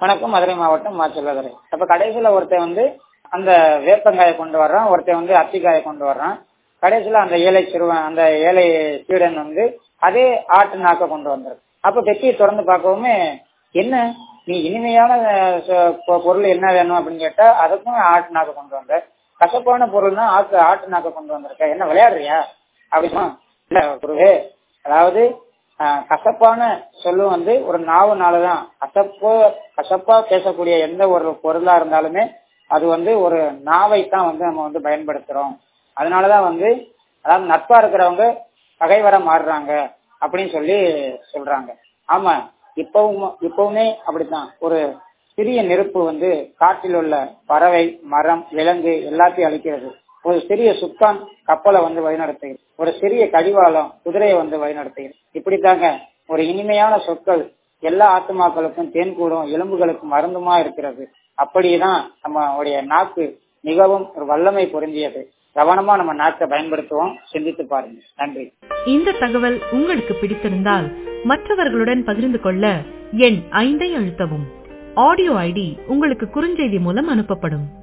வணக்கம் மதுரை மாவட்டம் மாச்சல்லதுரை அப்ப கடைசியில ஒருத்தன் வந்து அந்த வேப்பங்காயை கொண்டு வர்றான் ஒருத்தன் வந்து அத்திக்காயை கொண்டு வர்றான் கடைசியில அந்த ஏழை சிறுவன் அந்த ஏழை ஸ்டூடெண்ட் வந்து அதே ஆட்டு நாக்க கொண்டு வந்திருக்கு அப்ப பெட்டியை திறந்து பார்க்கவுமே என்ன நீ இனிமையான அஹ், சொ- பொ- பொருள் என்ன வேணும் அப்படின்னு கேட்டா அதுக்கும் ஆட்டு நாக்க கொண்டு வந்த கசப்பான பொருள்னா ஆட்டு ஆட்டு நாக்க கொண்டு வந்திருக்க என்ன விளையாடுறியா அப்படின்னா இல்ல குருவே அதாவது ஆஹ், கசப்பான சொல்லு வந்து ஒரு நாவு நாளுதான் கசப்போ கசப்பா பேசக்கூடிய எந்த ஒரு பொருளா இருந்தாலுமே அது வந்து ஒரு நாவை தான் வந்து நம்ம வந்து பயன்படுத்துறோம் அதனாலதான் வந்து அதாவது நட்பா இருக்கிறவங்க பகைவர மாறுறாங்க அப்படின்னு சொல்லி சொல்றாங்க ஆமா இப்பவும் இப்பவுமே அப்படித்தான் ஒரு சிறிய நெருப்பு வந்து காட்டில் உள்ள பறவை மரம் விலங்கு எல்லாத்தையும் அழிக்கிறது ஒரு சிறிய சுக்கான் கப்பலை வந்து வழிநடத்துகிறது ஒரு சிறிய கடிவாளம் குதிரையை வந்து வழிநடத்துகிறது இப்படித்தாங்க ஒரு இனிமையான சொற்கள் எல்லா ஆத்துமாக்களுக்கும் தேன்கூடும் எலும்புகளுக்கும் மருந்துமா இருக்கிறது அப்படிதான் நம்மளுடைய நாக்கு மிகவும் ஒரு வல்லமை பொருந்தியது கவனமா நம்ம நாக்கை பயன்படுத்துவோம் சிந்தித்து பாருங்க நன்றி இந்த தகவல் உங்களுக்கு பிடித்திருந்தால் மற்றவர்களுடன் பகிர்ந்து கொள்ள எண் ஐந்தை அழுத்தவும் ஆடியோ ஐடி உங்களுக்கு குறுஞ்செய்தி மூலம் அனுப்பப்படும்